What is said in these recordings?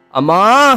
ಅಮ್ಮ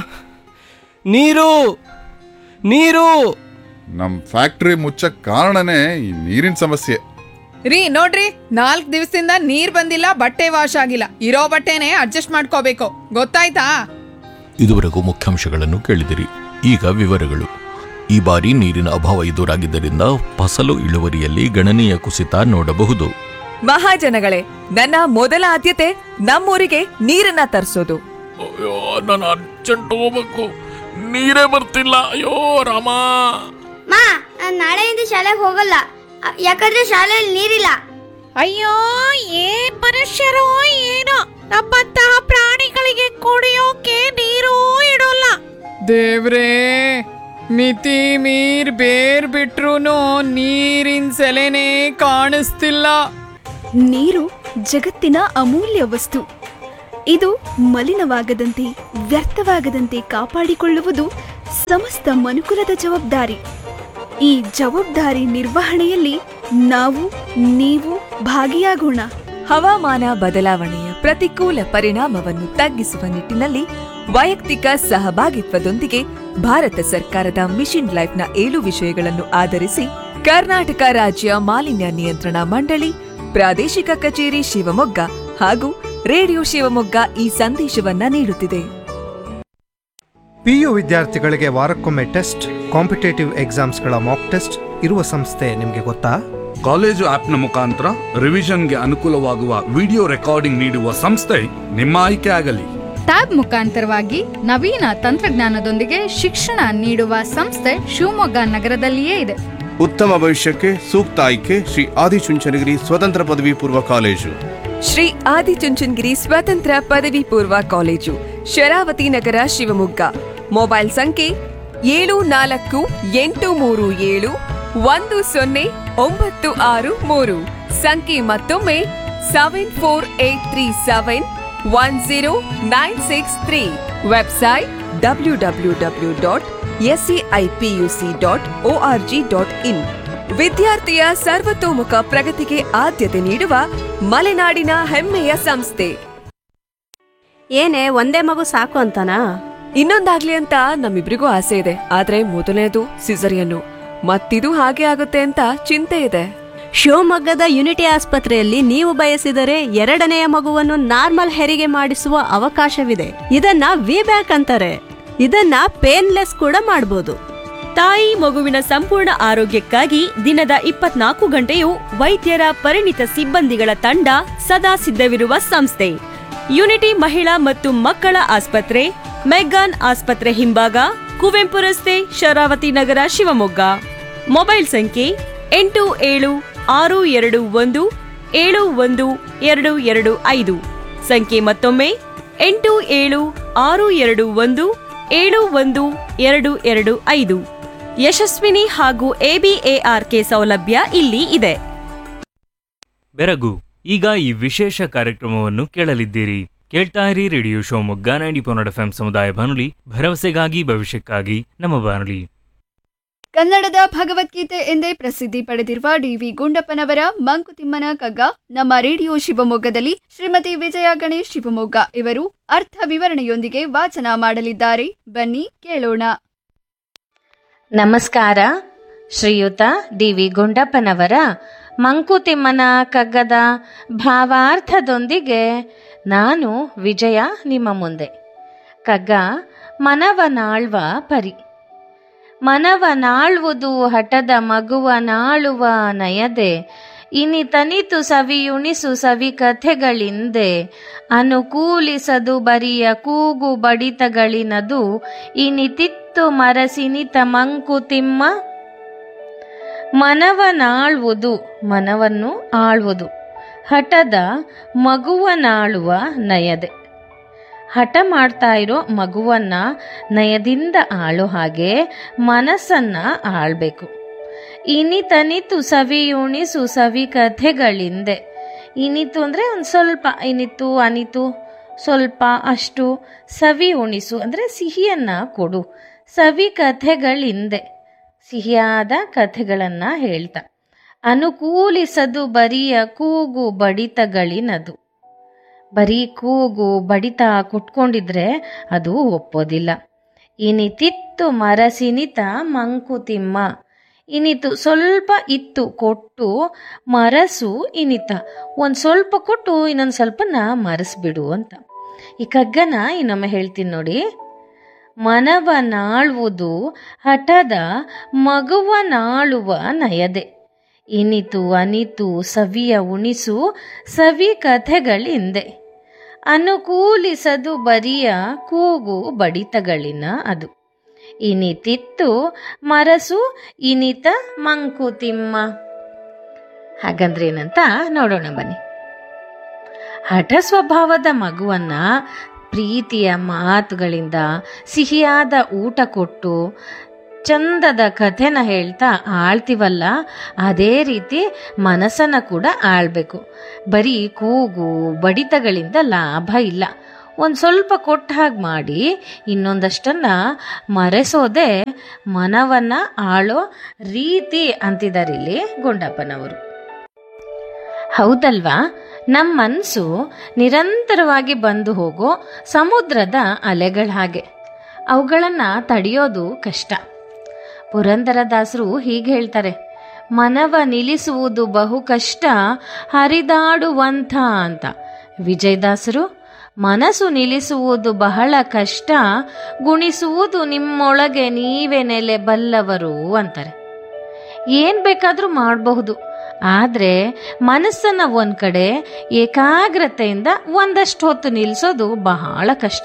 ನೀರು ನೀರು ನಮ್ ಫ್ಯಾಕ್ಟ್ರಿ ಮುಚ್ಚಕ್ ಕಾರಣನೇ ಈ ನೀರಿನ ಸಮಸ್ಯೆ ರೀ ನೋಡ್ರಿ ನಾಲ್ಕ್ ದಿವಸದಿಂದ ನೀರ್ ಬಂದಿಲ್ಲ ಬಟ್ಟೆ ವಾಶ್ ಆಗಿಲ್ಲ ಇರೋ ಬಟ್ಟೆನೆ ಅಡ್ಜಸ್ಟ್ ಮಾಡ್ಕೋಬೇಕು ಗೊತ್ತಾಯ್ತಾ ಇದುವರೆಗೂ ಮುಖ್ಯಾಂಶಗಳನ್ನು ಕೇಳಿದಿರಿ ಈಗ ವಿವರಗಳು ಈ ಬಾರಿ ನೀರಿನ ಅಭಾವ ಎದುರಾಗಿದ್ದರಿಂದ ಫಸಲು ಇಳುವರಿಯಲ್ಲಿ ಗಣನೀಯ ಕುಸಿತ ನೋಡಬಹುದು ಮಹಾಜನಗಳೇ ನನ್ನ ಮೊದಲ ಆದ್ಯತೆ ನಮ್ಮೂರಿಗೆ ನೀರನ್ನ ತರಿಸೋದು ಅಯ್ಯೋ ನಾನು ಅರ್ಜೆಂಟ್ ಹೋಗ್ಬೇಕು ನೀರೇ ಬರ್ತಿಲ್ಲ ಅಯ್ಯೋ ರಾಮ ಮಾ ನಾನ್ ನಾಳೆಯಿಂದ ಶಾಲೆಗೆ ಹೋಗಲ್ಲ ಅ- ಯಾಕಂದ್ರೆ ಶಾಲೆಯಲ್ಲಿ ನೀರಿಲ್ಲ ಅಯ್ಯೋ ಏನ್ ಮನುಷ್ಯರೋ ಏನೋ ನಮ್ಮಂತಹ ಪ್ರಾಣಿಗಳಿಗೆ ಕುಡಿಯೋಕೆ ನೀರು ಇಡೋಲ್ಲ ದೇವ್ರೇ ಮಿತಿ ಮೀರ್ ಬೇರ್ ಬಿಟ್ರುನು ನೀರಿನ ಸೆಲೆನೇ ಕಾಣಿಸ್ತಿಲ್ಲ ನೀರು ಜಗತ್ತಿನ ಅಮೂಲ್ಯ ವಸ್ತು ಇದು ಮಲಿನವಾಗದಂತೆ ವ್ಯರ್ಥವಾಗದಂತೆ ಕಾಪಾಡಿಕೊಳ್ಳುವುದು ಸಮಸ್ತ ಮನುಕುಲದ ಜವಾಬ್ದಾರಿ ಈ ಜವಾಬ್ದಾರಿ ನಿರ್ವಹಣೆಯಲ್ಲಿ ನಾವು ನೀವು ಭಾಗಿಯಾಗೋಣ ಹವಾಮಾನ ಬದಲಾವಣೆಯ ಪ್ರತಿಕೂಲ ಪರಿಣಾಮವನ್ನು ತಗ್ಗಿಸುವ ನಿಟ್ಟಿನಲ್ಲಿ ವೈಯಕ್ತಿಕ ಸಹಭಾಗಿತ್ವದೊಂದಿಗೆ ಭಾರತ ಸರ್ಕಾರದ ಮಿಷನ್ ಲೈಫ್ನ ಏಳು ವಿಷಯಗಳನ್ನು ಆಧರಿಸಿ ಕರ್ನಾಟಕ ರಾಜ್ಯ ಮಾಲಿನ್ಯ ನಿಯಂತ್ರಣ ಮಂಡಳಿ ಪ್ರಾದೇಶಿಕ ಕಚೇರಿ ಶಿವಮೊಗ್ಗ ಹಾಗೂ ರೇಡಿಯೋ ಶಿವಮೊಗ್ಗ ಈ ಸಂದೇಶವನ್ನ ನೀಡುತ್ತಿದೆ ಪಿಯು ವಿದ್ಯಾರ್ಥಿಗಳಿಗೆ ವಾರಕ್ಕೊಮ್ಮೆ ಟೆಸ್ಟ್ ಕಾಂಪಿಟೇಟಿವ್ ಎಕ್ಸಾಮ್ಸ್ಗಳ ಮಾಕ್ ಟೆಸ್ಟ್ ಇರುವ ಸಂಸ್ಥೆ ನಿಮಗೆ ಗೊತ್ತಾ ಕಾಲೇಜು ಆಪ್ನ ಮುಖಾಂತರ ರಿವಿಷನ್ಗೆ ಅನುಕೂಲವಾಗುವ ವಿಡಿಯೋ ರೆಕಾರ್ಡಿಂಗ್ ನೀಡುವ ಸಂಸ್ಥೆ ನಿಮ್ಮ ಆಯ್ಕೆ ಆಗಲಿ ಟ್ಯಾಬ್ ಮುಖಾಂತರವಾಗಿ ನವೀನ ತಂತ್ರಜ್ಞಾನದೊಂದಿಗೆ ಶಿಕ್ಷಣ ನೀಡುವ ಸಂಸ್ಥೆ ಶಿವಮೊಗ್ಗ ನಗರದಲ್ಲಿಯೇ ಇದೆ ಉತ್ತಮ ಭವಿಷ್ಯಕ್ಕೆ ಸೂಕ್ತ ಆಯ್ಕೆ ಶ್ರೀ ಆದಿಚುಂಚನಗಿರಿ ಸ್ವತಂತ್ರ ಪದವಿ ಪೂರ್ವ ಕಾಲೇಜು ಶ್ರೀ ಆದಿಚುಂಚನಗಿರಿ ಸ್ವತಂತ್ರ ಪದವಿ ಪೂರ್ವ ಕಾಲೇಜು ಶರಾವತಿ ನಗರ ಶಿವಮೊಗ್ಗ ಮೊಬೈಲ್ ಸಂಖ್ಯೆ ಏಳು ನಾಲ್ಕು ಎಂಟು ಮೂರು ಏಳು ಒಂದು ಸೊನ್ನೆ ಒಂಬತ್ತು ಆರು ಮೂರು ಸಂಖ್ಯೆ ಮತ್ತೊಮ್ಮೆ seven four eight three seven one zero nine six three website W W W dot SCIPUC dot ORG dot in ವಿದ್ಯಾರ್ಥಿಯ ಸರ್ವತೋಮುಖ ಪ್ರಗತಿಗೆ ಆದ್ಯತೆ ನೀಡುವ ಮಲೆನಾಡಿನ ಹೆಮ್ಮೆಯ ಸಂಸ್ಥೆ ಏನೇ ಒಂದೇ ಮಗು ಸಾಕು ಅಂತನಾ ಇನ್ನೊಂದಾಗ್ಲಿ ಅಂತ ನಮ್ಮಿಬ್ರಿಗೂ ಆಸೆ ಇದೆ ಆದ್ರೆ ಮೊದಲನೇದು ಸಿಸರಿಯನ್ನು ಮತ್ತಿದು ಹಾಗೆ ಆಗುತ್ತೆ ಅಂತ ಚಿಂತೆ ಇದೆ ಶಿವಮೊಗ್ಗದ ಯುನಿಟಿ ಆಸ್ಪತ್ರೆಯಲ್ಲಿ ನೀವು ಬಯಸಿದರೆ ಎರಡನೆಯ ಮಗುವನ್ನು ನಾರ್ಮಲ್ ಹೆರಿಗೆ ಮಾಡಿಸುವ ಅವಕಾಶವಿದೆ ಇದನ್ನ ವಿ ಬ್ಯಾಕ್ ಅಂತಾರೆ ಇದನ್ನ ಪೇನ್ಲೆಸ್ ಕೂಡ ಮಾಡಬಹುದು ತಾಯಿ ಮಗುವಿನ ಸಂಪೂರ್ಣ ಆರೋಗ್ಯಕ್ಕಾಗಿ ದಿನದ ಇಪ್ಪತ್ನಾಲ್ಕು ಗಂಟೆಯೂ ವೈದ್ಯರ ಪರಿಣಿತ ಸಿಬ್ಬಂದಿಗಳ ತಂಡ ಸದಾ ಸಿದ್ಧವಿರುವ ಸಂಸ್ಥೆ ಯುನಿಟಿ ಮಹಿಳಾ ಮತ್ತು ಮಕ್ಕಳ ಆಸ್ಪತ್ರೆ ಮೆಗ್ಗಾನ್ ಆಸ್ಪತ್ರೆ ಹಿಂಭಾಗ ಕುವೆಂಪು ರಸ್ತೆ ಶರಾವತಿ ನಗರ ಶಿವಮೊಗ್ಗ ಮೊಬೈಲ್ ಸಂಖ್ಯೆ ಎಂಟು ಏಳು ಆರು ಎರಡು ಒಂದು ಏಳು ಒಂದು ಎರಡು ಎರಡು ಐದು ಸಂಖ್ಯೆ ಮತ್ತೊಮ್ಮೆ ಎಂಟು ಏಳು ಆರು ಎರಡು ಒಂದು ಏಳು ಒಂದು ಎರಡು ಎರಡು ಐದು ಯಶಸ್ವಿನಿ ಹಾಗೂ ಎಬಿಎಆರ್ಕೆ ಸೌಲಭ್ಯ ಇಲ್ಲಿ ಇದೆ ಬೆರಗು ಈಗ ಈ ವಿಶೇಷ ಕಾರ್ಯಕ್ರಮವನ್ನು ಕೇಳಲಿದ್ದೀರಿ ಕೇಳ್ತಾ ಇರಿ ರೇಡಿಯೋ ಶಿವಮೊಗ್ಗ ನೈಂಟಿ ಪೊನ್ನಡ ಎಫ್ ಸಮುದಾಯ ಬಾನುಲಿ ಭರವಸೆಗಾಗಿ ಭವಿಷ್ಯಕ್ಕಾಗಿ ನಮ್ಮ ಬಾನುಲಿ ಕನ್ನಡದ ಭಗವದ್ಗೀತೆ ಎಂದೇ ಪ್ರಸಿದ್ಧಿ ಪಡೆದಿರುವ ಡಿವಿ ಗುಂಡಪ್ಪನವರ ಮಂಕುತಿಮ್ಮನ ಕಗ್ಗ ನಮ್ಮ ರೇಡಿಯೋ ಶಿವಮೊಗ್ಗದಲ್ಲಿ ಶ್ರೀಮತಿ ವಿಜಯ ಗಣೇಶ್ ಶಿವಮೊಗ್ಗ ಇವರು ಅರ್ಥ ವಿವರಣೆಯೊಂದಿಗೆ ವಾಚನ ಮಾಡಲಿದ್ದಾರೆ ಬನ್ನಿ ಕೇಳೋಣ ನಮಸ್ಕಾರ ಶ್ರೀಯುತ ಡಿ ವಿ ಗುಂಡಪ್ಪನವರ ಮಂಕುತಿಮ್ಮನ ಕಗ್ಗದ ಭಾವಾರ್ಥದೊಂದಿಗೆ ನಾನು ವಿಜಯ ನಿಮ್ಮ ಮುಂದೆ ಕಗ್ಗ ಮನವನಾಳ್ವ ಪರಿ ಮನವನಾಳ್ವುದು ಹಠದ ಮಗುವನಾಳುವ ನಯದೆ ಇನಿತನಿತು ಸವಿಯುಣಿಸು ಸವಿ ಕಥೆಗಳಿಂದೆ ಅನುಕೂಲಿಸದು ಬರಿಯ ಕೂಗು ಬಡಿತಗಳಿನದು ಇನಿತಿತ್ತು ಮರಸಿನಿತ ಮಂಕುತಿಮ್ಮ ಮನವನಾಳುವುದು ಮನವನ್ನು ಆಳುವುದು ಹಠದ ಮಗುವನಾಳುವ ನಯದೆ ಹಠ ಮಾಡ್ತಾ ಇರೋ ಮಗುವನ್ನ ನಯದಿಂದ ಆಳೋ ಹಾಗೆ ಮನಸ್ಸನ್ನ ಆಳ್ಬೇಕು ಇನಿತನಿತು ಸವಿಯುಣಿಸು ಸವಿ ಕಥೆಗಳಿಂದೆ ಇನಿತು ಅಂದರೆ ಒಂದು ಸ್ವಲ್ಪ ಇನಿತು ಅನಿತು ಸ್ವಲ್ಪ ಅಷ್ಟು ಸವಿ ಉಣಿಸು ಅಂದರೆ ಸಿಹಿಯನ್ನು ಕೊಡು ಸವಿ ಕಥೆಗಳಿಂದೆ ಸಿಹಿಯಾದ ಕಥೆಗಳನ್ನು ಹೇಳ್ತಾ ಅನುಕೂಲಿಸದು ಬರಿಯ ಕೂಗು ಬಡಿತಗಳಿನದು ಬರೀ ಕೂಗು ಬಡಿತ ಕುಟ್ಕೊಂಡಿದ್ರೆ ಅದು ಒಪ್ಪೋದಿಲ್ಲ ಇನಿತಿತ್ತು ಮರಸಿನಿತ ಮಂಕುತಿಮ್ಮ ಇನಿತು ಸ್ವಲ್ಪ ಇತ್ತು ಕೊಟ್ಟು ಮರಸು ಇನಿತ ಒಂದು ಸ್ವಲ್ಪ ಕೊಟ್ಟು ಇನ್ನೊಂದು ಸ್ವಲ್ಪನ ಮರೆಸ್ಬಿಡು ಅಂತ ಈ ಕಗ್ಗನ ಇನ್ನೊಮ್ಮೆ ಹೇಳ್ತೀನಿ ನೋಡಿ ಮನವನಾಳುವುದು ಹಠದ ಮಗುವನಾಳುವ ನಯದೆ ಇನಿತು ಅನಿತು ಸವಿಯ ಉಣಿಸು ಸವಿ ಕಥೆಗಳಿಂದೆ ಅನುಕೂಲಿಸದು ಬರಿಯ ಕೂಗು ಬಡಿತಗಳಿನ ಅದು ಇನಿತಿತ್ತು ಮರಸು ಇನಿತ ಮಂಕುತಿಮ್ಮ ಹಾಗಂದ್ರೆ ಏನಂತ ನೋಡೋಣ ಬನ್ನಿ ಹಠ ಸ್ವಭಾವದ ಮಗುವನ್ನ ಪ್ರೀತಿಯ ಮಾತುಗಳಿಂದ ಸಿಹಿಯಾದ ಊಟ ಕೊಟ್ಟು ಚಂದದ ಕಥೆನ ಹೇಳ್ತಾ ಆಳ್ತೀವಲ್ಲ ಅದೇ ರೀತಿ ಮನಸ್ಸನ್ನ ಕೂಡ ಆಳ್ಬೇಕು ಬರೀ ಕೂಗು ಬಡಿತಗಳಿಂದ ಲಾಭ ಇಲ್ಲ ಒಂದು ಸ್ವಲ್ಪ ಕೊಟ್ಟ ಹಾಗೆ ಮಾಡಿ ಇನ್ನೊಂದಷ್ಟನ್ನ ಮರೆಸೋದೇ ಮನವನ್ನ ಆಳೋ ರೀತಿ ಅಂತಿದ್ದಾರೆ ಇಲ್ಲಿ ಗುಂಡಪ್ಪನವರು ಹೌದಲ್ವಾ ನಮ್ಮ ಮನಸ್ಸು ನಿರಂತರವಾಗಿ ಬಂದು ಹೋಗೋ ಸಮುದ್ರದ ಅಲೆಗಳ ಹಾಗೆ ಅವುಗಳನ್ನು ತಡೆಯೋದು ಕಷ್ಟ ಪುರಂದರದಾಸರು ಹೀಗೆ ಹೇಳ್ತಾರೆ ಮನವ ನಿಲ್ಲಿಸುವುದು ಬಹು ಕಷ್ಟ ಹರಿದಾಡುವಂಥ ಅಂತ ವಿಜಯದಾಸರು ಮನಸ್ಸು ನಿಲ್ಲಿಸುವುದು ಬಹಳ ಕಷ್ಟ ಗುಣಿಸುವುದು ನಿಮ್ಮೊಳಗೆ ನೀವೇ ನೆಲೆ ಬಲ್ಲವರು ಅಂತಾರೆ ಏನ್ ಬೇಕಾದ್ರೂ ಮಾಡಬಹುದು ಆದ್ರೆ ಮನಸ್ಸನ್ನ ಒಂದ್ ಕಡೆ ಏಕಾಗ್ರತೆಯಿಂದ ಒಂದಷ್ಟು ಹೊತ್ತು ನಿಲ್ಲಿಸೋದು ಬಹಳ ಕಷ್ಟ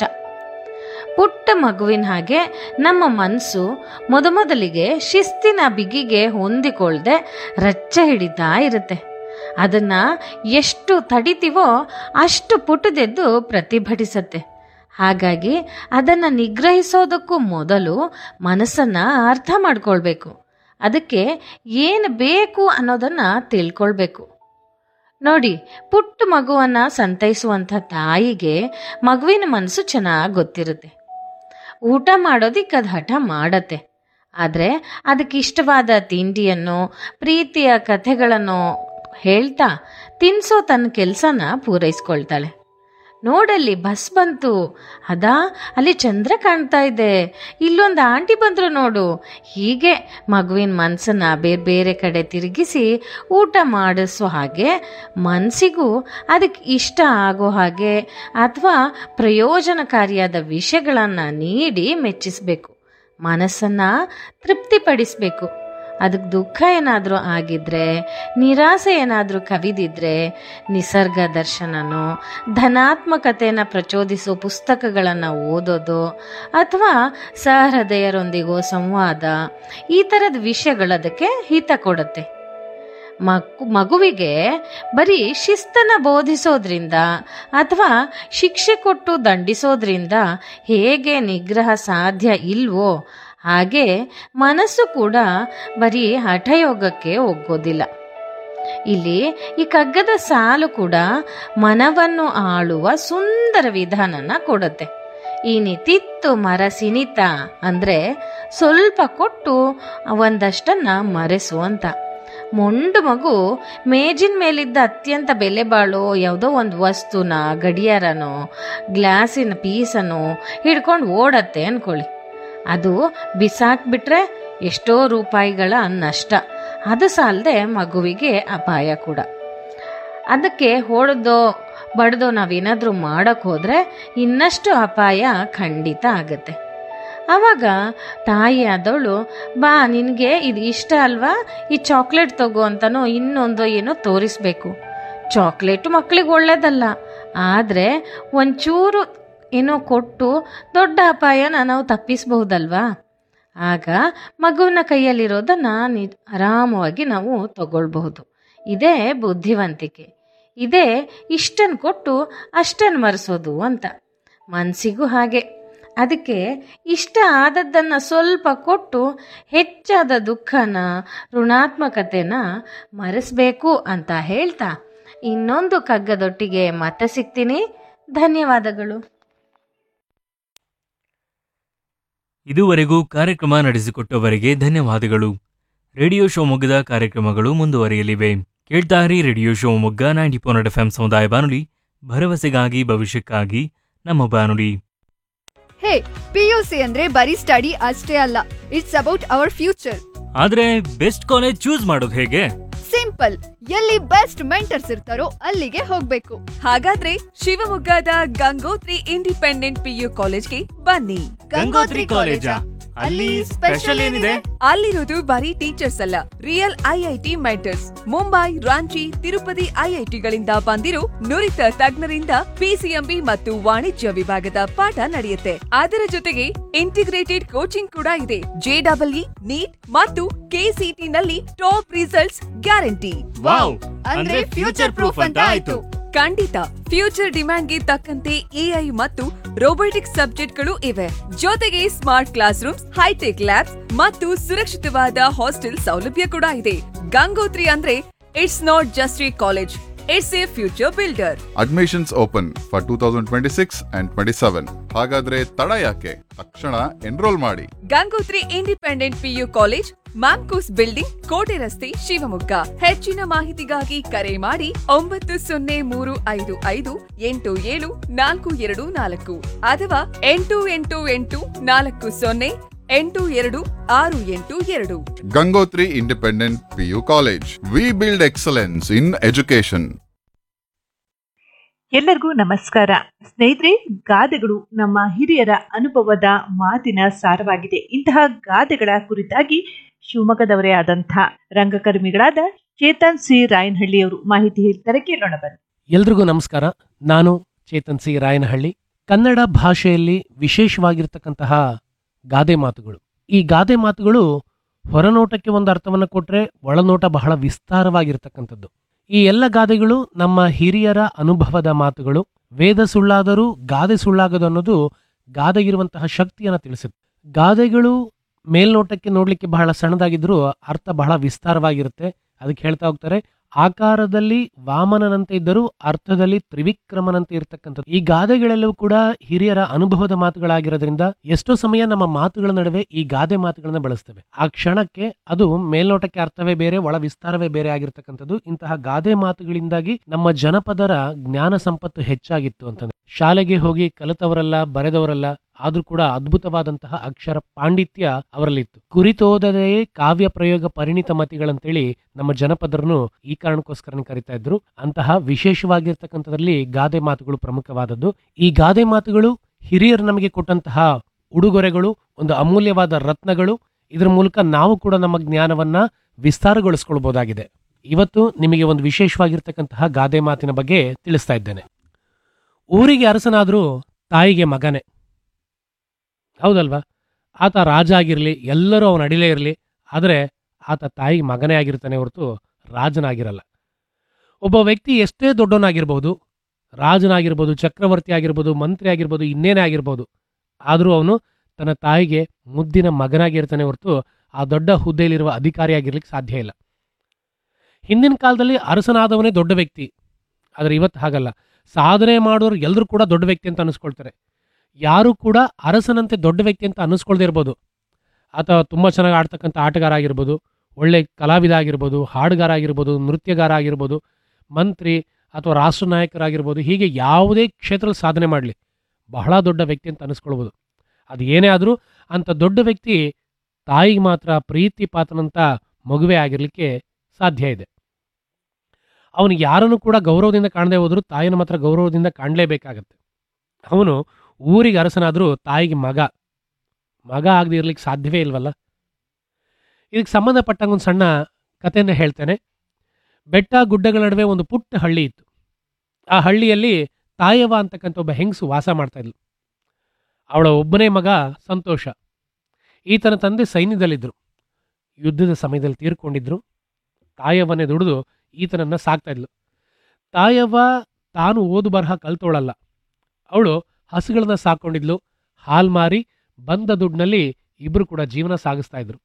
ಪುಟ್ಟ ಮಗುವಿನ ಹಾಗೆ ನಮ್ಮ ಮನಸ್ಸು ಮೊದಮೊದಲಿಗೆ ಶಿಸ್ತಿನ ಬಿಗಿಗೆ ಹೊಂದಿಕೊಳ್ಳದೆ ರಚ್ಚೆ ಹಿಡಿತಾ ಇರುತ್ತೆ ಅದನ್ನ ಎಷ್ಟು ತಡಿತೀವೋ ಅಷ್ಟು ಪುಟ್ಟದೆದ್ದು ಪ್ರತಿಭಟಿಸತ್ತೆ ಹಾಗಾಗಿ ಅದನ್ನು ನಿಗ್ರಹಿಸೋದಕ್ಕೂ ಮೊದಲು ಮನಸ್ಸನ್ನ ಅರ್ಥ ಮಾಡ್ಕೊಳ್ಬೇಕು ಅದಕ್ಕೆ ಏನು ಬೇಕು ಅನ್ನೋದನ್ನ ತಿಳ್ಕೊಳ್ಬೇಕು ನೋಡಿ ಪುಟ್ಟ ಮಗುವನ್ನ ಸಂತೈಸುವಂಥ ತಾಯಿಗೆ ಮಗುವಿನ ಮನಸ್ಸು ಚೆನ್ನಾಗಿ ಗೊತ್ತಿರುತ್ತೆ ಊಟ ಮಾಡೋದಿಕ್ಕೆ ಅದು ಹಠ ಮಾಡತ್ತೆ ಆದರೆ ಅದಕ್ಕೆ ಇಷ್ಟವಾದ ತಿಂಡಿಯನ್ನು ಪ್ರೀತಿಯ ಕಥೆಗಳನ್ನು ಹೇಳ್ತಾ ತಿನ್ಸೋ ತನ್ನ ಕೆಲಸನ ಪೂರೈಸ್ಕೊಳ್ತಾಳೆ ನೋಡಲ್ಲಿ ಬಸ್ ಬಂತು ಅದಾ ಅಲ್ಲಿ ಚಂದ್ರ ಕಾಣ್ತಾ ಇದೆ ಇಲ್ಲೊಂದು ಆಂಟಿ ಬಂದ್ರು ನೋಡು ಹೀಗೆ ಮಗುವಿನ ಮನಸ್ಸನ್ನ ಬೇರೆ ಬೇರೆ ಕಡೆ ತಿರುಗಿಸಿ ಊಟ ಮಾಡಿಸೋ ಹಾಗೆ ಮನಸ್ಸಿಗೂ ಅದಕ್ಕೆ ಇಷ್ಟ ಆಗೋ ಹಾಗೆ ಅಥವಾ ಪ್ರಯೋಜನಕಾರಿಯಾದ ವಿಷಯಗಳನ್ನು ನೀಡಿ ಮೆಚ್ಚಿಸಬೇಕು ಮನಸ್ಸನ್ನು ತೃಪ್ತಿಪಡಿಸಬೇಕು ಅದಕ್ಕೆ ದುಃಖ ಏನಾದರೂ ಆಗಿದ್ರೆ ನಿರಾಸೆ ಏನಾದರೂ ಕವಿದಿದ್ರೆ ನಿಸರ್ಗ ದರ್ಶನನೋ ಧನಾತ್ಮಕತೆಯನ್ನು ಪ್ರಚೋದಿಸೋ ಪುಸ್ತಕಗಳನ್ನು ಓದೋದು ಅಥವಾ ಸಹೃದಯರೊಂದಿಗೋ ಸಂವಾದ ಈ ಥರದ ವಿಷಯಗಳು ಅದಕ್ಕೆ ಹಿತ ಕೊಡುತ್ತೆ ಮಗು ಮಗುವಿಗೆ ಬರೀ ಶಿಸ್ತನ್ನು ಬೋಧಿಸೋದ್ರಿಂದ ಅಥವಾ ಶಿಕ್ಷೆ ಕೊಟ್ಟು ದಂಡಿಸೋದ್ರಿಂದ ಹೇಗೆ ನಿಗ್ರಹ ಸಾಧ್ಯ ಇಲ್ವೋ ಹಾಗೆ ಮನಸ್ಸು ಕೂಡ ಬರೀ ಹಠಯೋಗಕ್ಕೆ ಒಗ್ಗೋದಿಲ್ಲ ಇಲ್ಲಿ ಈ ಕಗ್ಗದ ಸಾಲು ಕೂಡ ಮನವನ್ನು ಆಳುವ ಸುಂದರ ವಿಧಾನನ ಕೊಡುತ್ತೆ ಈ ನಿತಿತ್ತು ಮರಸಿನಿತ ಅಂದ್ರೆ ಸ್ವಲ್ಪ ಕೊಟ್ಟು ಒಂದಷ್ಟನ್ನ ಮರೆಸು ಅಂತ ಮೊಂಡು ಮಗು ಮೇಜಿನ ಮೇಲಿದ್ದ ಅತ್ಯಂತ ಬೆಲೆ ಬಾಳೋ ಯಾವುದೋ ಒಂದು ವಸ್ತುನ ಗಡಿಯಾರನೋ ಗ್ಲಾಸಿನ ಪೀಸನ್ನು ಹಿಡ್ಕೊಂಡು ಓಡತ್ತೆ ಅನ್ಕೊಳ್ಳಿ ಅದು ಬಿಸಾಕ್ಬಿಟ್ರೆ ಎಷ್ಟೋ ರೂಪಾಯಿಗಳ ನಷ್ಟ ಅದು ಸಾಲದೆ ಮಗುವಿಗೆ ಅಪಾಯ ಕೂಡ ಅದಕ್ಕೆ ಹೊಡೆದೋ ಬಡ್ದೋ ನಾವೇನಾದರೂ ಮಾಡೋಕ್ಕೆ ಹೋದರೆ ಇನ್ನಷ್ಟು ಅಪಾಯ ಖಂಡಿತ ಆಗುತ್ತೆ ಆವಾಗ ತಾಯಿ ಆದವಳು ಬಾ ನಿನಗೆ ಇದು ಇಷ್ಟ ಅಲ್ವಾ ಈ ಚಾಕ್ಲೇಟ್ ತಗೋ ಅಂತನೋ ಇನ್ನೊಂದು ಏನೋ ತೋರಿಸ್ಬೇಕು ಚಾಕ್ಲೇಟು ಮಕ್ಕಳಿಗೆ ಒಳ್ಳೇದಲ್ಲ ಆದರೆ ಒಂಚೂರು ಏನೋ ಕೊಟ್ಟು ದೊಡ್ಡ ಅಪಾಯನ ನಾವು ತಪ್ಪಿಸಬಹುದಲ್ವಾ ಆಗ ಮಗುವಿನ ಕೈಯಲ್ಲಿರೋದನ್ನ ನಿ ಆರಾಮವಾಗಿ ನಾವು ತಗೊಳ್ಬಹುದು ಇದೇ ಬುದ್ಧಿವಂತಿಕೆ ಇದೇ ಇಷ್ಟನ್ನು ಕೊಟ್ಟು ಅಷ್ಟನ್ನು ಮರೆಸೋದು ಅಂತ ಮನಸ್ಸಿಗೂ ಹಾಗೆ ಅದಕ್ಕೆ ಇಷ್ಟ ಆದದ್ದನ್ನು ಸ್ವಲ್ಪ ಕೊಟ್ಟು ಹೆಚ್ಚಾದ ದುಃಖನ ಋಣಾತ್ಮಕತೆನ ಮರೆಸಬೇಕು ಅಂತ ಹೇಳ್ತಾ ಇನ್ನೊಂದು ಕಗ್ಗದೊಟ್ಟಿಗೆ ಮತ್ತೆ ಸಿಗ್ತೀನಿ ಧನ್ಯವಾದಗಳು ಇದುವರೆಗೂ ಕಾರ್ಯಕ್ರಮ ನಡೆಸಿಕೊಟ್ಟವರಿಗೆ ಧನ್ಯವಾದಗಳು ರೇಡಿಯೋ ಶಿವಮೊಗ್ಗದ ಕಾರ್ಯಕ್ರಮಗಳು ಮುಂದುವರಿಯಲಿವೆ ಕೇಳ್ತಾರಿ radio Shivamogga ninety four F M ಸಮುದಾಯ ಬಾನುಲಿ ಭರವಸೆಗಾಗಿ ಭವಿಷ್ಯಕ್ಕಾಗಿ ನಮ್ಮ ಬಾನುಲಿ ಹೇ ಪಿಯುಸಿ ಅಂದ್ರೆ ಬರೀ ಸ್ಟಡಿ ಅಷ್ಟೇ ಅಲ್ಲ ಇಟ್ಸ್ ಅಬೌಟ್ ಅವರ್ ಫ್ಯೂಚರ್ ಆದ್ರೆ ಬೆಸ್ಟ್ ಕಾಲೇಜ್ ಚೂಸ್ ಮಾಡೋದು ಹೇಗೆ ಸಿಂಪಲ್ ಎಲ್ಲಿ ಬೆಸ್ಟ್ ಮೆಂಟರ್ಸ್ ಇರ್ತಾರೋ ಅಲ್ಲಿಗೆ ಹೋಗ್ಬೇಕು ಹಾಗಾದ್ರೆ ಶಿವಮೊಗ್ಗದ ಗಂಗೋತ್ರಿ ಇಂಡಿಪೆಂಡೆಂಟ್ ಪಿಯು ಕಾಲೇಜ್ಗೆ ಬನ್ನಿ ಗಂಗೋತ್ರಿ ಕಾಲೇಜಾ? ಅಲ್ಲಿ ಸ್ಪೆಷಲ್ ಏನಿದೆ? ಅಲ್ಲಿರೋದು ಬರೀ ಟೀಚರ್ಸ್ ಅಲ್ಲ real IIT mentors Mumbai Ranchi Tirupati ಐಐಟಿಗಳಿಂದ ಬಂದಿರೋ ನುರಿತ ತಜ್ಞರಿಂದ ಪಿಸಿಎಂಬಿ ಮತ್ತು ವಾಣಿಜ್ಯ ವಿಭಾಗದ ಪಾಠ ನಡೆಯುತ್ತೆ ಅದರ ಜೊತೆಗೆ ಇಂಟಿಗ್ರೇಟೆಡ್ ಕೋಚಿಂಗ್ ಕೂಡ ಇದೆ ಜೆಡಬ್ಲ್ಇ ನೀಟ್ ಮತ್ತು ಕೆಸಿಟಿ ನಲ್ಲಿ ಟಾಪ್ ರಿಸಲ್ಟ್ಸ್ ಗ್ಯಾರಂಟಿ ವಾವ್! ಅಂದ್ರೆ future proof ಅಂತ ಆಯ್ತು. ಖಂಡಿತ ಫ್ಯೂಚರ್ ಡಿಮ್ಯಾಂಡ್ಗೆ ತಕ್ಕಂತೆ ಎಐ ಮತ್ತು ರೋಬೋಟಿಕ್ಸ್ ಸಬ್ಜೆಕ್ಟ್ಗಳು ಇವೆ ಜೊತೆಗೆ smart classrooms high tech labs ಮತ್ತು ಸುರಕ್ಷಿತವಾದ ಹಾಸ್ಟೆಲ್ ಸೌಲಭ್ಯ ಕೂಡ ಇದೆ ಗಂಗೋತ್ರಿ ಅಂದ್ರೆ it's not just a college it's a future builder admissions open for two thousand twenty six and twenty seven ಹಾಗಾದ್ರೆ ತಡ ಯಾಕೆ ತಕ್ಷಣ ಎನ್ರೋಲ್ ಮಾಡಿ Gangotri independent PU college MAMCOS building ಕೋಟೆ ರಸ್ತೆ ಶಿವಮೊಗ್ಗ ಹೆಚ್ಚಿನ ಮಾಹಿತಿಗಾಗಿ ಕರೆ ಮಾಡಿ ಒಂಬತ್ತು ಸೊನ್ನೆ ಮೂರು ಐದು ಐದು ಎಂಟು ಏಳು ನಾಲ್ಕು ಎರಡು ನಾಲ್ಕು ಅಥವಾ ಎಂಟು ಎಂಟು ಎಂಟು ನಾಲ್ಕು ಸೊನ್ನೆ ಎಂಟು ಎರಡು ಆರು ಎಂಟು ಎರಡು Gangotri independent PU college we build excellence in education ಎಲ್ಲರಿಗೂ ನಮಸ್ಕಾರ ಸ್ನೇಹಿತರೆ ಗಾದೆಗಳು ನಮ್ಮ ಹಿರಿಯರ ಅನುಭವದ ಮಾತಿನ ಸಾರವಾಗಿದೆ ಇಂತಹ ಗಾದೆಗಳ ಕುರಿತಾಗಿ ಶಿವಮೊಗ್ಗದವರೇ ಆದಂಥ ರಂಗಕರ್ಮಿಗಳಾದ ಚೇತನ್ ಸಿ ರಾಯನಹಳ್ಳಿಯವರು ಮಾಹಿತಿ ಹೇಳ್ತಾರೆ ಕೇಳೋಣ ಬನ್ನಿ ಎಲ್ರಿಗೂ ನಮಸ್ಕಾರ ನಾನು ಚೇತನ್ ಸಿ ರಾಯನಹಳ್ಳಿ ಕನ್ನಡ ಭಾಷೆಯಲ್ಲಿ ವಿಶೇಷವಾಗಿರ್ತಕ್ಕಂತಹ ಗಾದೆ ಮಾತುಗಳು ಈ ಗಾದೆ ಮಾತುಗಳು ಹೊರನೋಟಕ್ಕೆ ಒಂದು ಅರ್ಥವನ್ನು ಕೊಟ್ಟರೆ ಒಳನೋಟ ಬಹಳ ವಿಸ್ತಾರವಾಗಿರ್ತಕ್ಕಂಥದ್ದು ಈ ಎಲ್ಲ ಗಾದೆಗಳು ನಮ್ಮ ಹಿರಿಯರ ಅನುಭವದ ಮಾತುಗಳು ವೇದ ಸುಳ್ಳಾದರೂ ಗಾದೆ ಸುಳ್ಳಾಗದು ಅನ್ನೋದು ಗಾದೆಗಿರುವಂತಹ ಶಕ್ತಿಯನ್ನು ತಿಳಿಸುತ್ತೆ ಗಾದೆಗಳು ಮೇಲ್ನೋಟಕ್ಕೆ ನೋಡ್ಲಿಕ್ಕೆ ಬಹಳ ಸಣ್ಣದಾಗಿದ್ರೂ ಅರ್ಥ ಬಹಳ ವಿಸ್ತಾರವಾಗಿರುತ್ತೆ ಅದಕ್ಕೆ ಹೇಳ್ತಾ ಹೋಗ್ತಾರೆ ಆಕಾರದಲ್ಲಿ ವಾಮನನಂತೆ ಇದ್ದರೂ ಅರ್ಥದಲ್ಲಿ ತ್ರಿವಿಕ್ರಮನಂತೆ ಇರತಕ್ಕಂಥದ್ದು ಈ ಗಾದೆಗಳೆಲ್ಲವೂ ಕೂಡ ಹಿರಿಯರ ಅನುಭವದ ಮಾತುಗಳಾಗಿರೋದ್ರಿಂದ ಎಷ್ಟೋ ಸಮಯ ನಮ್ಮ ಮಾತುಗಳ ನಡುವೆ ಈ ಗಾದೆ ಮಾತುಗಳನ್ನ ಬಳಸ್ತೇವೆ ಆ ಕ್ಷಣಕ್ಕೆ ಅದು ಮೇಲ್ನೋಟಕ್ಕೆ ಅರ್ಥವೇ ಬೇರೆ ಒಳ ವಿಸ್ತಾರವೇ ಬೇರೆ ಆಗಿರ್ತಕ್ಕಂಥದ್ದು ಇಂತಹ ಗಾದೆ ಮಾತುಗಳಿಂದಾಗಿ ನಮ್ಮ ಜನಪದರ ಜ್ಞಾನ ಸಂಪತ್ತು ಹೆಚ್ಚಾಗಿತ್ತು ಅಂತಂದ್ರೆ ಶಾಲೆಗೆ ಹೋಗಿ ಕಲಿತವರಲ್ಲ ಬರೆದವರಲ್ಲ ಆದ್ರೂ ಕೂಡ ಅದ್ಭುತವಾದಂತಹ ಅಕ್ಷರ ಪಾಂಡಿತ್ಯ ಅವರಲ್ಲಿತ್ತು ಕುರಿತೋದದೆಯೇ ಕಾವ್ಯ ಪ್ರಯೋಗ ಪರಿಣಿತ ಮತಿಗಳಂತೇಳಿ ನಮ್ಮ ಜನಪದರನ್ನು ಈ ಕಾರಣಕ್ಕೋಸ್ಕರನೇ ಕರಿತಾ ಇದ್ರು ಅಂತಹ ವಿಶೇಷವಾಗಿರ್ತಕ್ಕಂಥದ್ರಲ್ಲಿ ಗಾದೆ ಮಾತುಗಳು ಪ್ರಮುಖವಾದದ್ದು ಈ ಗಾದೆ ಮಾತುಗಳು ಹಿರಿಯರು ನಮಗೆ ಕೊಟ್ಟಂತಹ ಉಡುಗೊರೆಗಳು ಒಂದು ಅಮೂಲ್ಯವಾದ ರತ್ನಗಳು ಇದರ ಮೂಲಕ ನಾವು ಕೂಡ ನಮ್ಮ ಜ್ಞಾನವನ್ನ ವಿಸ್ತಾರಗೊಳಿಸ್ಕೊಳ್ಬಹುದಾಗಿದೆ ಇವತ್ತು ನಿಮಗೆ ಒಂದು ವಿಶೇಷವಾಗಿರ್ತಕ್ಕಂತಹ ಗಾದೆ ಮಾತಿನ ಬಗ್ಗೆ ತಿಳಿಸ್ತಾ ಇದ್ದೇನೆ ಊರಿಗೆ ಅರಸನಾದ್ರೂ ತಾಯಿಗೆ ಮಗನೇ ಹೌದಲ್ವಾ ಆತ ರಾಜ ಆಗಿರಲಿ ಎಲ್ಲರೂ ಅವನ ಅಡಿಲೇ ಇರಲಿ ಆದರೆ ಆತ ತಾಯಿಗೆ ಮಗನೇ ಆಗಿರ್ತಾನೆ ಹೊರತು ರಾಜನಾಗಿರಲ್ಲ ಒಬ್ಬ ವ್ಯಕ್ತಿ ಎಷ್ಟೇ ದೊಡ್ಡವನಾಗಿರ್ಬೋದು ರಾಜನಾಗಿರ್ಬೋದು ಚಕ್ರವರ್ತಿ ಆಗಿರ್ಬೋದು ಮಂತ್ರಿ ಆಗಿರ್ಬೋದು ಇನ್ನೇನೇ ಆಗಿರ್ಬೋದು ಆದರೂ ಅವನು ತನ್ನ ತಾಯಿಗೆ ಮುದ್ದಿನ ಮಗನಾಗಿರ್ತಾನೆ ಹೊರತು ಆ ದೊಡ್ಡ ಹುದ್ದೆಯಲ್ಲಿರುವ ಅಧಿಕಾರಿಯಾಗಿರ್ಲಿಕ್ಕೆ ಸಾಧ್ಯ ಇಲ್ಲ ಹಿಂದಿನ ಕಾಲದಲ್ಲಿ ಅರಸನಾದವನೇ ದೊಡ್ಡ ವ್ಯಕ್ತಿ ಆದರೆ ಇವತ್ತು ಹಾಗಲ್ಲ ಸಾಧನೆ ಮಾಡೋರು ಎಲ್ಲರೂ ಕೂಡ ದೊಡ್ಡ ವ್ಯಕ್ತಿ ಅಂತ ಅನಿಸ್ಕೊಳ್ತಾರೆ ಯಾರು ಕೂಡ ಅರಸನಂತೆ ದೊಡ್ಡ ವ್ಯಕ್ತಿ ಅಂತ ಅನ್ನಿಸ್ಕೊಳ್ದೇ ಇರ್ಬೋದು ಆತ ತುಂಬ ಚೆನ್ನಾಗಿ ಆಡ್ತಕ್ಕಂಥ ಆಟಗಾರ ಆಗಿರ್ಬೋದು ಒಳ್ಳೆ ಕಲಾವಿದ ಆಗಿರ್ಬೋದು ಹಾಡುಗಾರ ಆಗಿರ್ಬೋದು ನೃತ್ಯಗಾರ ಆಗಿರ್ಬೋದು ಮಂತ್ರಿ ಅಥವಾ ರಾಷ್ಟ್ರ ನಾಯಕರಾಗಿರ್ಬೋದು ಹೀಗೆ ಯಾವುದೇ ಕ್ಷೇತ್ರದಲ್ಲಿ ಸಾಧನೆ ಮಾಡಲಿ ಬಹಳ ದೊಡ್ಡ ವ್ಯಕ್ತಿ ಅಂತ ಅನ್ನಿಸ್ಕೊಳ್ಬೋದು ಅದು ಏನೇ ಆದರೂ ಅಂಥ ದೊಡ್ಡ ವ್ಯಕ್ತಿ ತಾಯಿಗೆ ಮಾತ್ರ ಪ್ರೀತಿ ಪಾತ್ರನಂತ ಮಗುವೆ ಆಗಿರಲಿಕ್ಕೆ ಸಾಧ್ಯ ಇದೆ ಅವನಿಗೆ ಯಾರನ್ನು ಕೂಡ ಗೌರವದಿಂದ ಕಾಣದೇ ಹೋದರೂ ತಾಯಿನ ಮಾತ್ರ ಗೌರವದಿಂದ ಕಾಣಲೇಬೇಕಾಗತ್ತೆ ಅವನು ಊರಿಗೆ ಅರಸನಾದರೂ ತಾಯಿಗೆ ಮಗ ಮಗ ಆಗದೆ ಇರ್ಲಿಕ್ಕೆ ಸಾಧ್ಯವೇ ಇಲ್ವಲ್ಲ ಇದಕ್ಕೆ ಸಂಬಂಧಪಟ್ಟಂಗೆ ಒಂದು ಸಣ್ಣ ಕಥೆಯನ್ನು ಹೇಳ್ತೇನೆ ಬೆಟ್ಟ ಗುಡ್ಡಗಳ ನಡುವೆ ಒಂದು ಪುಟ್ಟ ಹಳ್ಳಿ ಇತ್ತು ಆ ಹಳ್ಳಿಯಲ್ಲಿ ತಾಯವ್ವ ಅಂತಕ್ಕಂಥ ಒಬ್ಬ ಹೆಂಗಸು ವಾಸ ಮಾಡ್ತಾ ಇದ್ಲು ಅವಳ ಒಬ್ಬನೇ ಮಗ ಸಂತೋಷ ಈತನ ತಂದೆ ಸೈನ್ಯದಲ್ಲಿದ್ದರು ಯುದ್ಧದ ಸಮಯದಲ್ಲಿ ತೀರ್ಕೊಂಡಿದ್ರು ತಾಯವ್ವನೇ ದುಡಿದು ಈತನನ್ನು ಸಾಕ್ತಾ ಇದ್ಲು ತಾಯವ್ವ ತಾನು ಓದು ಬರಹ ಕಲ್ತೋಳಲ್ಲ ಅವಳು ಹಸುಗಳನ್ನ ಸಾಕೊಂಡಿದ್ಲು ಹಾಲ್ ಮಾರಿ ಬಂದ ದುಡ್ಡಿನಲ್ಲಿ ಇಬ್ಬರು ಕೂಡ ಜೀವನ ಸಾಗಿಸ್ತಾ ಇದ್ರು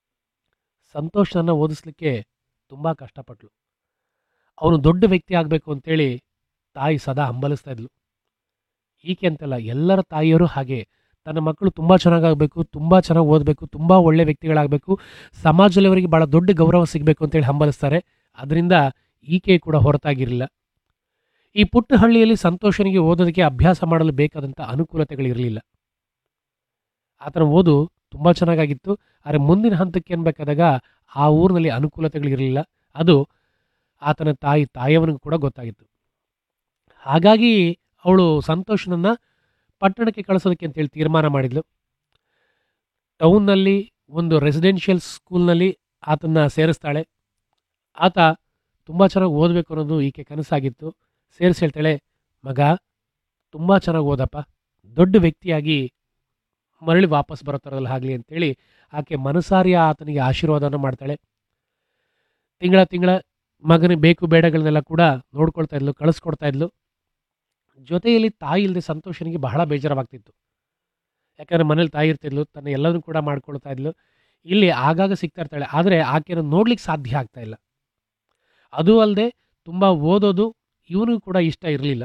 ಸಂತೋಷನ ಓದಿಸ್ಲಿಕ್ಕೆ ತುಂಬ ಕಷ್ಟಪಟ್ಲು ಅವನು ದೊಡ್ಡ ವ್ಯಕ್ತಿ ಆಗಬೇಕು ಅಂತೇಳಿ ತಾಯಿ ಸದಾ ಹಂಬಲಿಸ್ತಾ ಇದ್ಲು ಈಕೆ ಅಂತಲ್ಲ ಎಲ್ಲರ ತಾಯಿಯವರು ಹಾಗೆ ತನ್ನ ಮಕ್ಕಳು ತುಂಬ ಚೆನ್ನಾಗಾಗಬೇಕು ತುಂಬ ಚೆನ್ನಾಗಿ ಓದಬೇಕು ತುಂಬ ಒಳ್ಳೆ ವ್ಯಕ್ತಿಗಳಾಗಬೇಕು ಸಮಾಜದಲ್ಲಿ ಅವರಿಗೆ ಭಾಳ ದೊಡ್ಡ ಗೌರವ ಸಿಗಬೇಕು ಅಂತೇಳಿ ಹಂಬಲಿಸ್ತಾರೆ ಅದರಿಂದ ಈಕೆ ಕೂಡ ಹೊರತಾಗಿರಲಿಲ್ಲ ಈ ಪುಟ್ಟ ಹಳ್ಳಿಯಲ್ಲಿ ಸಂತೋಷನಿಗೆ ಓದೋದಕ್ಕೆ ಅಭ್ಯಾಸ ಮಾಡಲು ಬೇಕಾದಂಥ ಅನುಕೂಲತೆಗಳಿರಲಿಲ್ಲ ಆತನ ಓದು ತುಂಬ ಚೆನ್ನಾಗಾಗಿತ್ತು ಆದರೆ ಮುಂದಿನ ಹಂತಕ್ಕೆ ಅನ್ಬೇಕಾದಾಗ ಆ ಊರಿನಲ್ಲಿ ಅನುಕೂಲತೆಗಳಿರಲಿಲ್ಲ ಅದು ಆತನ ತಾಯಿ ತಾಯಿಯವನಿಗೂ ಕೂಡ ಗೊತ್ತಾಗಿತ್ತು ಹಾಗಾಗಿ ಅವಳು ಸಂತೋಷನನ್ನ ಪಟ್ಟಣಕ್ಕೆ ಕಳಿಸೋದಕ್ಕೆ ಅಂತೇಳಿ ತೀರ್ಮಾನ ಮಾಡಿದ್ಲು ಟೌನ್ನಲ್ಲಿ ಒಂದು ರೆಸಿಡೆನ್ಷಿಯಲ್ ಸ್ಕೂಲ್ನಲ್ಲಿ ಆತನ್ನ ಸೇರಿಸ್ತಾಳೆ ಆತ ತುಂಬ ಚೆನ್ನಾಗಿ ಓದಬೇಕು ಅನ್ನೋದು ಈಕೆ ಕನಸಾಗಿತ್ತು ಸೇರಿಸಿ ಹೇಳ್ತಾಳೆ ಮಗ ತುಂಬ ಚೆನ್ನಾಗಿ ಓದಪ್ಪ ದೊಡ್ಡ ವ್ಯಕ್ತಿಯಾಗಿ ಮರಳಿ ವಾಪಸ್ ಬರೋ ಥರದಲ್ಲಿ ಆಗಲಿ ಅಂತೇಳಿ ಆಕೆ ಮನಸಾರಿಯ ಆತನಿಗೆ ಆಶೀರ್ವಾದನ ಮಾಡ್ತಾಳೆ ತಿಂಗಳ ತಿಂಗಳ ಮಗನಿಗೆ ಬೇಕು ಬೇಡಗಳನ್ನೆಲ್ಲ ಕೂಡ ನೋಡ್ಕೊಳ್ತಾ ಇದ್ಲು ಕಳಿಸ್ಕೊಡ್ತಾ ಇದ್ಲು ಜೊತೆಯಲ್ಲಿ ತಾಯಿ ಇಲ್ಲದೆ ಸಂತೋಷನಿಗೆ ಬಹಳ ಬೇಜಾರವಾಗ್ತಿತ್ತು ಯಾಕಂದರೆ ಮನೇಲಿ ತಾಯಿ ಇರ್ತಿದ್ಲು ತನ್ನ ಎಲ್ಲದನ್ನು ಕೂಡ ಮಾಡ್ಕೊಳ್ತಾ ಇದ್ಲು ಇಲ್ಲಿ ಆಗಾಗ ಸಿಗ್ತಾ ಇರ್ತಾಳೆ ಆದರೆ ಆಕೆನ ನೋಡ್ಲಿಕ್ಕೆ ಸಾಧ್ಯ ಆಗ್ತಾ ಇಲ್ಲ ಅದು ಅಲ್ಲದೆ ತುಂಬ ಓದೋದು ಇವನಿಗೂ ಕೂಡ ಇಷ್ಟ ಇರಲಿಲ್ಲ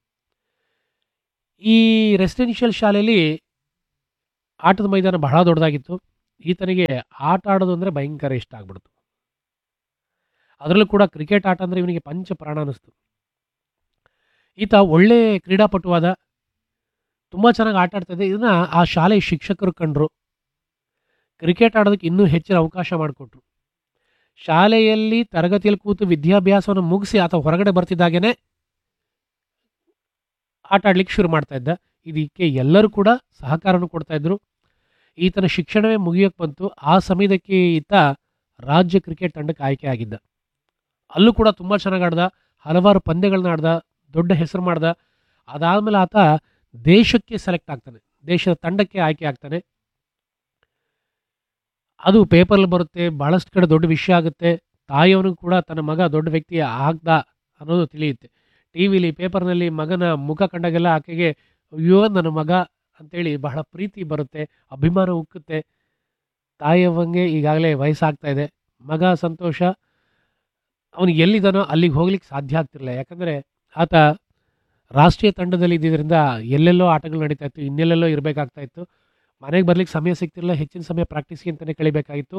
ಈ ರೆಸಿಡೆನ್ಷಿಯಲ್ ಶಾಲೆಯಲ್ಲಿ ಆಟದ ಮೈದಾನ ಬಹಳ ದೊಡ್ಡದಾಗಿತ್ತು ಈತನಿಗೆ ಆಟ ಆಡೋದು ಅಂದರೆ ಭಯಂಕರ ಇಷ್ಟ ಆಗ್ಬಿಡ್ತು ಅದರಲ್ಲೂ ಕೂಡ ಕ್ರಿಕೆಟ್ ಆಟ ಅಂದರೆ ಇವನಿಗೆ ಪಂಚ ಪ್ರಾಣ ಅನ್ನಿಸ್ತು ಈತ ಒಳ್ಳೆ ಕ್ರೀಡಾಪಟುವಾದ ತುಂಬ ಚೆನ್ನಾಗಿ ಆಟ ಆಡ್ತಿದ್ದೆ ಇದನ್ನ ಆ ಶಾಲೆಯ ಶಿಕ್ಷಕರು ಕಂಡ್ರು ಕ್ರಿಕೆಟ್ ಆಡೋದಕ್ಕೆ ಇನ್ನೂ ಹೆಚ್ಚಿನ ಅವಕಾಶ ಮಾಡಿಕೊಟ್ರು ಶಾಲೆಯಲ್ಲಿ ತರಗತಿಯಲ್ಲಿ ಕೂತು ವಿದ್ಯಾಭ್ಯಾಸವನ್ನು ಮುಗಿಸಿ ಆತ ಹೊರಗಡೆ ಬರ್ತಿದ್ದಾಗೇನೆ ಆಟ ಆಡ್ಲಿಕ್ಕೆ ಶುರು ಮಾಡ್ತಾ ಇದ್ದ ಇದಕ್ಕೆ ಎಲ್ಲರೂ ಕೂಡ ಸಹಕಾರನೂ ಕೊಡ್ತಾ ಇದ್ರು ಈತನ ಶಿಕ್ಷಣವೇ ಮುಗಿಯೋಕ್ಕೆ ಬಂತು ಆ ಸಮಯದಕ್ಕೆ ಈತ ರಾಜ್ಯ ಕ್ರಿಕೆಟ್ ತಂಡಕ್ಕೆ ಆಯ್ಕೆ ಆಗಿದ್ದ ಅಲ್ಲೂ ಕೂಡ ತುಂಬ ಚೆನ್ನಾಗಿ ಆಡ್ದ ಹಲವಾರು ಪಂದ್ಯಗಳನ್ನ ಆಡ್ದ ದೊಡ್ಡ ಹೆಸರು ಮಾಡ್ದ ಅದಾದಮೇಲೆ ಆತ ದೇಶಕ್ಕೆ ಸೆಲೆಕ್ಟ್ ಆಗ್ತಾನೆ ದೇಶದ ತಂಡಕ್ಕೆ ಆಯ್ಕೆ ಆಗ್ತಾನೆ ಅದು ಪೇಪರಲ್ಲಿ ಬರುತ್ತೆ ಭಾಳಷ್ಟು ಕಡೆ ದೊಡ್ಡ ವಿಷಯ ಆಗುತ್ತೆ ತಾಯಿಯವನಿಗೂ ಕೂಡ ತನ್ನ ಮಗ ದೊಡ್ಡ ವ್ಯಕ್ತಿ ಆಗ್ದ ಅನ್ನೋದು ತಿಳಿಯುತ್ತೆ ಟಿ ವಿಲಿ ಪೇಪರ್ನಲ್ಲಿ ಮಗನ ಮುಖ ಕಂಡಾಗೆಲ್ಲ ಆಕೆಗೆ ಅಯ್ಯೋ ನನ್ನ ಮಗ ಅಂತೇಳಿ ಬಹಳ ಪ್ರೀತಿ ಬರುತ್ತೆ ಅಭಿಮಾನ ಉಕ್ಕುತ್ತೆ ತಾಯಿಯವಂಗೆ ಈಗಾಗಲೇ ವಯಸ್ಸಾಗ್ತಾ ಇದೆ ಮಗ ಸಂತೋಷ ಅವನಿಗೆ ಎಲ್ಲಿದ್ದಾನೋ ಅಲ್ಲಿಗೆ ಹೋಗ್ಲಿಕ್ಕೆ ಸಾಧ್ಯ ಆಗ್ತಿರಲಿಲ್ಲ ಯಾಕಂದರೆ ಆತ ರಾಷ್ಟ್ರೀಯ ತಂಡದಲ್ಲಿ ಇದ್ದಿದ್ದರಿಂದ ಎಲ್ಲೆಲ್ಲೋ ಆಟಗಳು ನಡೀತಾ ಇತ್ತು ಇನ್ನೆಲ್ಲೆಲ್ಲೋ ಇರಬೇಕಾಗ್ತಾ ಇತ್ತು ಮನೆಗೆ ಬರ್ಲಿಕ್ಕೆ ಸಮಯ ಸಿಗ್ತಿರಲಿಲ್ಲ ಹೆಚ್ಚಿನ ಸಮಯ ಪ್ರಾಕ್ಟೀಸ್ಗೆ ಅಂತಲೇ ಕಳಿಬೇಕಾಗಿತ್ತು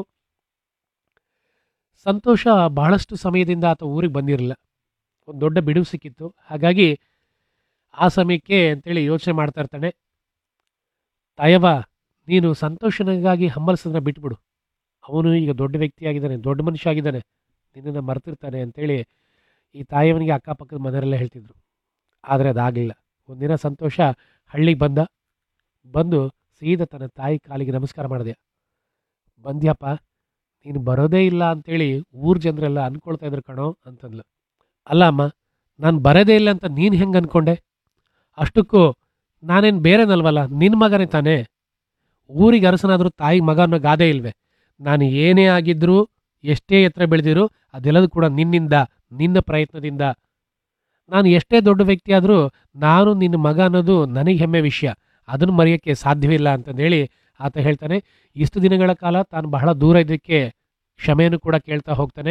ಸಂತೋಷ ಬಹಳಷ್ಟು ಸಮಯದಿಂದ ಆತ ಊರಿಗೆ ಬಂದಿರಲಿಲ್ಲ ಒಂದು ದೊಡ್ಡ ಬಿಡುವು ಸಿಕ್ಕಿತ್ತು ಹಾಗಾಗಿ ಆ ಸಮಯಕ್ಕೆ ಅಂತೇಳಿ ಯೋಚನೆ ಮಾಡ್ತಾ ಇರ್ತಾನೆ ತಾಯವ್ವ ನೀನು ಸಂತೋಷನಿಗಾಗಿ ಹಂಬಲಿಸೋದನ್ನ ಬಿಟ್ಬಿಡು ಅವನು ಈಗ ದೊಡ್ಡ ವ್ಯಕ್ತಿಯಾಗಿದ್ದಾನೆ ದೊಡ್ಡ ಮನುಷ್ಯ ಆಗಿದ್ದಾನೆ ನಿನ್ನನ್ನು ಮರ್ತಿರ್ತಾನೆ ಅಂತೇಳಿ ಈ ತಾಯಿಯವನಿಗೆ ಅಕ್ಕಪಕ್ಕದ ಮನೆಯಲ್ಲೇ ಹೇಳ್ತಿದ್ರು ಆದರೆ ಅದಾಗಲಿಲ್ಲ ಒಂದಿನ ಸಂತೋಷ ಹಳ್ಳಿಗೆ ಬಂದ ಬಂದು ಸೀದಾ ತನ್ನ ತಾಯಿ ಕಾಲಿಗೆ ನಮಸ್ಕಾರ ಮಾಡಿದೆ ಬಂದ್ಯಪ್ಪ ನೀನು ಬರೋದೇ ಇಲ್ಲ ಅಂತೇಳಿ ಊರ್ ಜನರೆಲ್ಲ ಅನ್ಕೊಳ್ತಾ ಇದ್ರು ಕಣೋ ಅಂತಂದ್ಲು ಅಲ್ಲ ಅಮ್ಮ ನಾನು ಬರೋದೇ ಇಲ್ಲ ಅಂತ ನೀನು ಹೆಂಗೆ ಅನ್ಕೊಂಡೆ ಅಷ್ಟಕ್ಕೂ ನಾನೇನು ಬೇರೆನಲ್ವಲ್ಲ ನಿನ್ನ ಮಗನೇ ತಾನೇ ಊರಿಗೆ ಅರಸನಾದರೂ ತಾಯಿ ಮಗ ಅನ್ನೋ ಗಾದೆ ಇಲ್ವೇ ನಾನು ಏನೇ ಆಗಿದ್ರೂ ಎಷ್ಟೇ ಎತ್ತರ ಬೆಳೆದಿರು ಅದೆಲ್ಲದೂ ಕೂಡ ನಿನ್ನಿಂದ ನಿನ್ನ ಪ್ರಯತ್ನದಿಂದ ನಾನು ಎಷ್ಟೇ ದೊಡ್ಡ ವ್ಯಕ್ತಿ ಆದರೂ ನಾನು ನಿನ್ನ ಮಗ ಅನ್ನೋದು ನನಗೆ ಹೆಮ್ಮೆ ವಿಷಯ ಅದನ್ನು ಮರೆಯೋಕ್ಕೆ ಸಾಧ್ಯವಿಲ್ಲ ಅಂತಂದೇಳಿ ಆತ ಹೇಳ್ತಾನೆ ಇಷ್ಟು ದಿನಗಳ ಕಾಲ ತಾನು ಬಹಳ ದೂರ ಇದ್ದಕ್ಕೆ ಕ್ಷಮೆಯನ್ನು ಕೂಡ ಕೇಳ್ತಾ ಹೋಗ್ತಾನೆ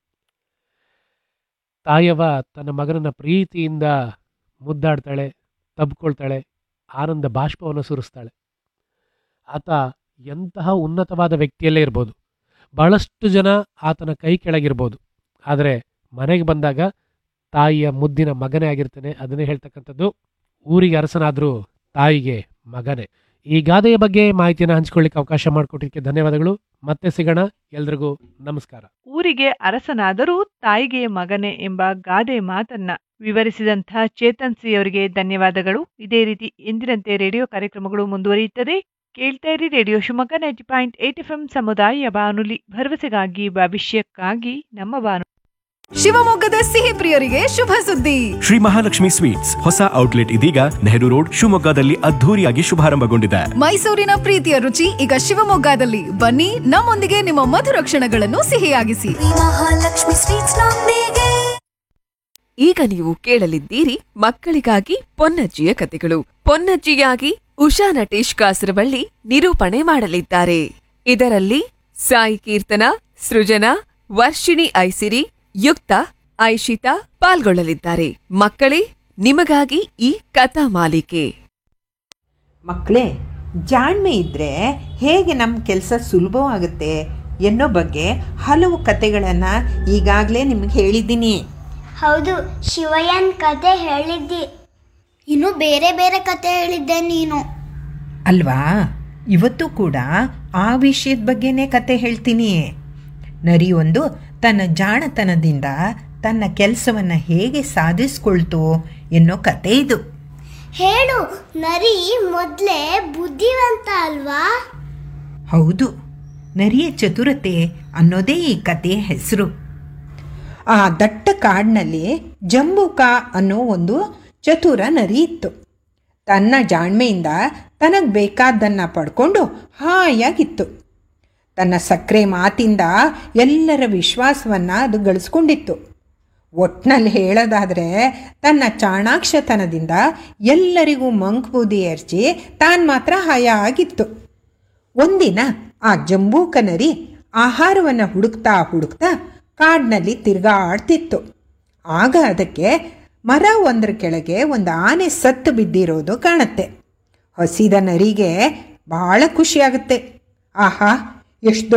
ತಾಯವ ತನ್ನ ಮಗನನ್ನ ಪ್ರೀತಿಯಿಂದ ಮುದ್ದಾಡ್ತಾಳೆ ತಬ್ಕೊಳ್ತಾಳೆ ಆನಂದ ಬಾಷ್ಪವನ್ನು ಸುರಿಸ್ತಾಳೆ ಆತ ಎಂತಹ ಉನ್ನತವಾದ ವ್ಯಕ್ತಿಯಲ್ಲೇ ಇರ್ಬೋದು ಬಹಳಷ್ಟು ಜನ ಆತನ ಕೈ ಕೆಳಗಿರ್ಬೋದು ಆದರೆ ಮನೆಗೆ ಬಂದಾಗ ತಾಯಿಯ ಮುದ್ದಿನ ಮಗನೇ ಆಗಿರ್ತಾನೆ ಅದನ್ನೇ ಹೇಳ್ತಕ್ಕಂಥದ್ದು ಊರಿಗೆ ಅರಸನಾದರೂ ತಾಯಿಗೆ ಮಗನೇ ಈ ಗಾದೆಯ ಬಗ್ಗೆ ಮಾಹಿತಿಯನ್ನು ಹಂಚ್ಕೊಳ್ಳಿಕ್ಕೆ ಅವಕಾಶ ಮಾಡಿಕೊಟ್ಟಿದ್ದಕ್ಕೆ ಧನ್ಯವಾದಗಳು ಮತ್ತೆ ಸಿಗೋಣ ಎಲ್ರಿಗೂ ನಮಸ್ಕಾರ ಊರಿಗೆ ಅರಸನಾದರೂ ತಾಯಿಗೆ ಮಗನೆ ಎಂಬ ಗಾದೆ ಮಾತನ್ನ ವಿವರಿಸಿದಂಥ ಚೇತನ್ ಸಿ ಅವರಿಗೆ ಧನ್ಯವಾದಗಳು ಇದೇ ರೀತಿ ಎಂದಿನಂತೆ ರೇಡಿಯೋ ಕಾರ್ಯಕ್ರಮಗಳು ಮುಂದುವರಿಯುತ್ತದೆ ಕೇಳ್ತಾ ಇರಿ radio Shivamogga ninety point eight F M ಸಮುದಾಯ ಬಾನುಲಿ ಭರವಸೆಗಾಗಿ ಭವಿಷ್ಯಕ್ಕಾಗಿ ನಮ್ಮ ಬಾನು ಶಿವಮೊಗ್ಗದ ಸಿಹಿ ಪ್ರಿಯರಿಗೆ ಶುಭ ಸುದ್ದಿ ಶ್ರೀ ಮಹಾಲಕ್ಷ್ಮಿ ಸ್ವೀಟ್ಸ್ ಹೊಸ ಔಟ್ಲೆಟ್ ಇದೀಗ ನೆಹರು ರೋಡ್ ಶಿವಮೊಗ್ಗದಲ್ಲಿ ಅದ್ಧೂರಿಯಾಗಿ ಶುಭಾರಂಭಗೊಂಡಿದೆ ಮೈಸೂರಿನ ಪ್ರೀತಿಯ ರುಚಿ ಈಗ ಶಿವಮೊಗ್ಗದಲ್ಲಿ ಬನ್ನಿ ನಮ್ಮೊಂದಿಗೆ ನಿಮ್ಮ ಮಧುರ ಕ್ಷಣಗಳನ್ನು ಸಿಹಿಯಾಗಿಸಿ ಮಹಾಲಕ್ಷ್ಮಿ ಸ್ವೀಟ್ಸ್ ಈಗ ನೀವು ಕೇಳಲಿದ್ದೀರಿ ಮಕ್ಕಳಿಗಾಗಿ ಪೊನ್ನಜ್ಜಿಯ ಕಥೆಗಳು ಪೊನ್ನಜ್ಜಿಯಾಗಿ ಉಷಾ ನಟೇಶ್ ಕಾಸರವಳ್ಳಿ ನಿರೂಪಣೆ ಮಾಡಲಿದ್ದಾರೆ ಇದರಲ್ಲಿ ಸಾಯಿ ಕೀರ್ತನ ಸೃಜನಾ ವರ್ಷಿಣಿ ಐಸಿರಿ ಯುಕ್ತ ಐಶಿತಾ ಪಾಲ್ಗೊಳ್ಳಲಿದ್ದಾರೆ ಮಕ್ಕಳೇ ನಿಮಗಾಗಿ ಈ ಕಥಾ ಮಾಲಿಕೆ ಮಕ್ಕಳೇ ಜಾಣ್ಮೆ ಇದ್ದರೆ ಹೇಗೆ ನಮ್ಮ ಕೆಲಸ ಸುಲಭವಾಗುತ್ತೆ ಎನ್ನೋ ಬಗ್ಗೆ ಹಲವು ಕತೆಗಳನ್ನು ಈಗಾಗಲೇ ನಿಮಗೆ ಹೇಳಿದ್ದೀನಿ ಹೌದು ಶಿವಯ್ಯನ್ ಕತೆ ಹೇಳಿದ್ದಿ ಇನ್ನು ಬೇರೆ ಬೇರೆ ಕತೆ ಹೇಳಿದ್ದೆ ನೀನು ಅಲ್ವಾ ಇವತ್ತು ಕೂಡ ಆ ವಿಷಯದ ಬಗ್ಗೆನೇ ಕತೆ ಹೇಳ್ತೀನಿ ನರಿ ಒಂದು ತನ್ನ ಜಾಣತನದಿಂದ ತನ್ನ ಕೆಲಸವನ್ನು ಹೇಗೆ ಸಾಧಿಸ್ಕೊಳ್ತು ಎನ್ನೋ ಕತೆ ಇದು ಹೇಳು ನರಿ ಮೊದ್ಲೇ ಬುದ್ಧಿವಂತ ಅಲ್ವಾ ಹೌದು ನರಿಯ ಚತುರತೆ ಅನ್ನೋದೇ ಈ ಕಥೆಯ ಹೆಸರು ಆ ದಟ್ಟ ಕಾಡಿನಲ್ಲಿ ಜಂಬೂಕ ಅನ್ನೋ ಒಂದು ಚತುರ ನರಿ ಇತ್ತು ತನ್ನ ಜಾಣ್ಮೆಯಿಂದ ತನಗೆ ಬೇಕಾದ್ದನ್ನು ಪಡ್ಕೊಂಡು ಹಾಯಾಗಿತ್ತು ತನ್ನ ಸಕ್ಕರೆ ಮಾತಿಂದ ಎಲ್ಲರ ವಿಶ್ವಾಸವನ್ನು ಅದು ಗಳಿಸ್ಕೊಂಡಿತ್ತು ಒಟ್ನಲ್ಲಿ ಹೇಳೋದಾದರೆ ತನ್ನ ಚಾಣಾಕ್ಷತನದಿಂದ ಎಲ್ಲರಿಗೂ ಮಂಕ್ಬೂದಿ ಏರ್ಚಿ ತಾನು ಮಾತ್ರ ಹಾಯಾಗಿತ್ತು ಒಂದಿನ ಆ ಜಂಬೂಕ ನರಿ ಆಹಾರವನ್ನು ಹುಡುಕ್ತಾ ಹುಡುಕ್ತಾ ಕಾಡಿನಲ್ಲಿ ತಿರುಗಾಡ್ತಿತ್ತು ಆಗ ಅದಕ್ಕೆ ಮರ ಒಂದರ ಕೆಳಗೆ ಒಂದು ಆನೆ ಸತ್ತು ಬಿದ್ದಿರೋದು ಕಾಣುತ್ತೆ ಹಸಿದ ನರಿಗೆ ಭಾಳ ಖುಷಿಯಾಗುತ್ತೆ ಆಹಾ ಎಷ್ಟು